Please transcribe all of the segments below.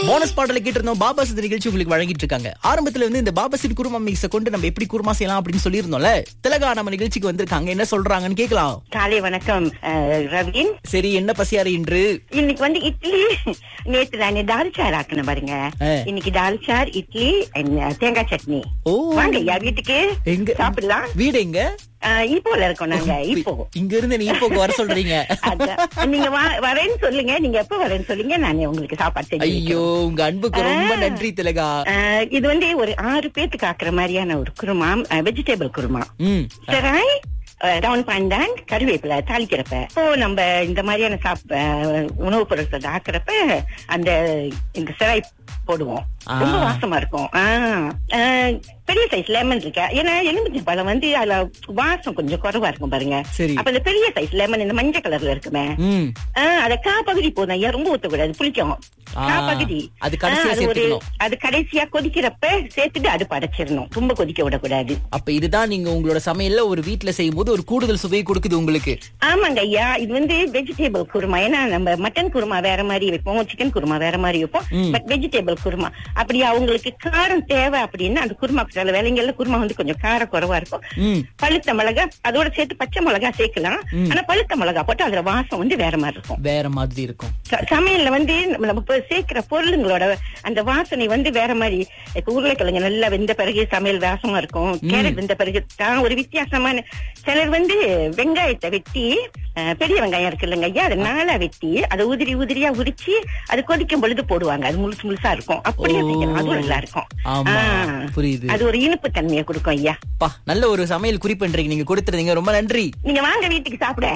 Bonus பாடலை கேட்டிருந்தோம் பாபாஸ் இந்த நிகழ்ச்சி உங்களுக்கு வழங்கிட்டு இருக்காங்க ஆரம்பத்துல வந்து இந்த பாபாசின் குருமா மிக்ஸ கொண்டு நம்ம எப்படி குருமா செய்யலாம் அப்படின்னு சொல்லியிருந்தோம்ல திலகா நம்ம நிகழ்ச்சிக்கு வந்திருக்காங்க என்ன சொல்றாங்கன்னு கேட்கலாம் காலை வணக்கம் அஹ், ரவீன் சரி என்ன பசியாரு இன்று இன்னைக்கு வந்து இட்லி நேத்து நான் தால்சார் ஆக்கணும் பாருங்க ஆ. இன்னைக்கு தால்சார் இட்லி and, அஹ், தேங்காய் சட்னி ஓ வாங்க ஐயா வீட்டுக்கு எங்க சாப்பிடலாம் வீடு எங்க அஹ், இப்போல இருக்கோம் நாங்க இப்போ இங்க இருந்து நீ இப்போ வர சொல்றீங்க அதான். நீங்க வா- வரேன்னு சொல்லுங்க நீங்க எப்ப வரேன்னு சொல்லுங்க நான் உங்களுக்கு சாப்பாடு செஞ்சு ஐயோ உங்க அன்புக்கு ரொம்ப ஆ. நன்றி திலகா அஹ், இது வந்து ஒரு ஆறு பேத்துக்கு ஆக்குற மாதிரியான ஒரு குருமா வெஜிடபிள் குருமா ம் சராய் டவுன் பாண்டான் கருவேப்பிலை தாளிக்கிறப்ப இப்போ நம்ம இந்த மாதிரியான சாப் அஹ், உணவுப் பொருட்கள் ஆக்குறப்ப அந்த இந்த சிராய் போடுவோம் ஆ. ரொம்ப வாசமா இருக்கும் ஆ. அஹ், பெரிய சைஸ் லெமன் இருக்கு ஏன்னா எலுமிச்சை பழம் வந்து அதுல வாசம் கொஞ்சம் குறைவா இருக்கும் பாருங்க சரி அப்ப இந்த பெரிய சைஸ் லெமன் இந்த மஞ்சள் கலர்ல இருக்குமே ம் ஆ, அத கா பகுதி போதும் ஐயா ரொம்ப ஊத்தக்கூடாது புளிக்கும் ஆ, கா பகுதி அது கடைசியா ஆ, அது ஒரு சேர்த்துக்கணும். அது கடைசியா கொதிக்கிறப்ப சேர்த்துட்டு அடுப்பு அடைச்சிடணும் ரொம்ப கொதிக்க விடக்கூடாது அப்ப இதுதான் நீங்க உங்களோட சமையல்ல ஒரு வீட்ல செய்யும் போது ஒரு கூடுதல் சுவையை கொடுக்குது உங்களுக்கு ஆமாங்க ஐயா இது வந்து வெஜிடபிள் குருமா ஏன்னா நம்ம மட்டன் குருமா வேற மாதிரி வைப்போம் சிக்கன் குருமா வேற மாதிரி வைப்போம் ம். பட் வெஜிடபிள் குருமா அப்படி அவங்களுக்கு காரம் தேவை அப்படின்னா அந்த குருமா சில வேலைங்கள்ல குருமா வந்து கொஞ்சம் காரம் குறைவா இருக்கும் ம் பழுத்த மிளகா அதோட சேர்த்து பச்சை மிளகா சேர்க்கலாம் ம். ஆனா பழுத்த மிளகா போட்டு அதுல வாசம் வந்து வேற மாதிரி இருக்கும் வேற மாதிரி இருக்கும் ச- சமையல்ல வந்து நம்ம நம்ம இப்ப சேர்க்கிற பொருளுங்களோட அந்த வாசனை வந்து வேற மாதிரி இப்ப உருளைக்கிழங்கு நல்லா வெந்த பிறகு சமையல் வாசமா இருக்கும் கேரட் வெந்த பிறகு தான் ஒரு வித்தியாசமான சிலர் வந்து வெங்காயத்தை வெட்டி அஹ், பெரிய வெங்காயம் இருக்கு இல்லைங்க ஐயா அதை நாளா வெட்டி அதை உதிரி உதிரியா உரிச்சு அது கொதிக்கும் பொழுது போடுவாங்க அது முழுசு முழுசா இருக்கும் அப்படியே ஓ. செய்யலாம் அதுவும் நல்லா இருக்கும் ஆமா ஆ. புரியுது அது ஒரு இனிப்பு தன்மையை கொடுக்கும் ஐயா பா நல்ல ஒரு சமையல் குறிப்புன்றீங்க நீங்க கொடுத்துருந்தீங்க ரொம்ப நன்றி நீங்க வாங்க வீட்டுக்கு சாப்பிட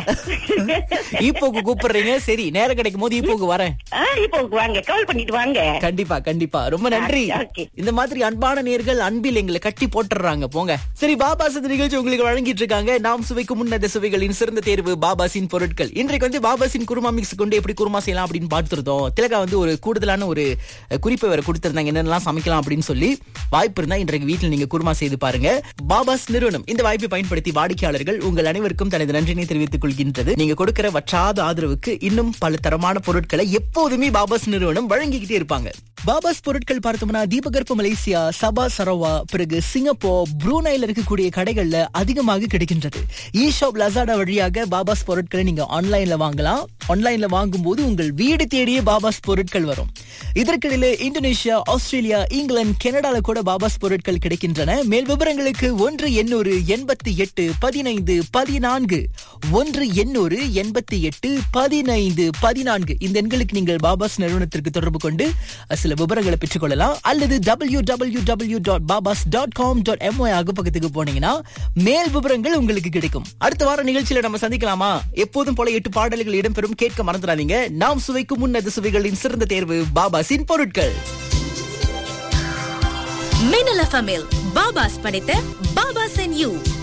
ஈப்போக்கு கூப்பிடுறீங்க சரி நேரம் கிடைக்கும் போது ஈப்போக்கு வரேன் ஆ, இப்போ வாங்க கால் பண்ணிட்டு வாங்க கண்டிப்பா கண்டிப்பா ரொம்ப நன்றி ஆ, okay. இந்த மாதிரி அன்பான நேர்கள் அன்பில் எங்களை கட்டி போட்டுறாங்க போங்க சரி பாபா சத்து நிகழ்ச்சி உங்களுக்கு வழங்கிட்டு இருக்காங்க நாம் சுவைக்கும் முன்னத சுவைகளின் சிறந்த தேர்வு பாபாசின் பொருட்கள் இன்றைக்கு வந்து பாபாசின் குருமா மிக்ஸ் கொண்டு எப்படி குருமா செய்யலாம் அப்படின்னு பார்த்துருந்தோம் திலகா வந்து ஒரு கூடுதலான ஒரு அஹ், குறிப்பை வேற கொடுத்திருந்தாங்க என்னென்னலாம் சமைக்கலாம் அப்படின்னு சொல்லி வாய்ப்பு இருந்தா இன்றைக்கு வீட்டில் நீங்க குருமா செய்து பாருங்க பாபாஸ் நிறுவனம் இந்த வாய்ப்பை பயன்படுத்தி வாடிக்கையாளர்கள் உங்கள் அனைவருக்கும் தனது நன்றினை தெரிவித்துக் கொள்கின்றது நீங்க கொடுக்கிற வற்றாத ஆதரவுக்கு இன்னும் பல தரமான பொருட்களை எப்போதுமே பாபாஸ் நிறுவனம் வழங்கிக்கிட்டே இருப்பாங்க பாபாஸ் பொருட்கள் பார்த்தோம்னா தீபகற்ப மலேசியா சபா சரவா பிறகு சிங்கப்பூர் ப்ரூனைல இருக்கக்கூடிய கடைகள்ல அதிகமாக கிடைக்கின்றது இ ஷாப் லசாடா வழியாக பாபாஸ் பொருட்களை நீங்க ஆன்லைன்ல வாங்கலாம் ஆன்லைன்ல வாங்கும்போது உங்கள் வீடு தேடியே பாபாஸ் பொருட்கள் வரும் இதற்கிடையில இந்தோனேஷியா ஆஸ்திரேலியா இங்கிலாந்து கனடால கூட பாபாஸ் பொருட்கள் கிடைக்கின்றன மேல் விவரங்களுக்கு ஒன்று எண்ணூறு எண்பத்தி எட்டு பதினைந்து பதினான்கு ஒன்று எண்ணூறு எண்பத்தி எட்டு பதினைந்து பதினான்கு இந்த எண்களுக்கு நீங்கள் பாபாஸ் நிறுவனத்திற்கு தொடர்பு கொண்டு அஹ், சில விவரங்களை பெற்றுக்கொள்ளலாம் அல்லது W W W dot Babas dot com dot MY பக்கத்துக்கு போனீங்கன்னா மேல் விவரங்கள் உங்களுக்கு கிடைக்கும் அடுத்த வார நிகழ்ச்சியில நம்ம சந்திக்கலாமா எப்போதும் போல எட்டு பாடல்கள் இடம்பெறும் கேட்க மறந்துடாதீங்க நாம் சுவைக்கும் முன்னது சுவைகளின் சிறந்த தேர்வு பாபாசின் பொருட்கள் மின்னல் எஃப்எம்மில் பாபாஸ் படைத்த பாபாஸ் அண்ட் யூ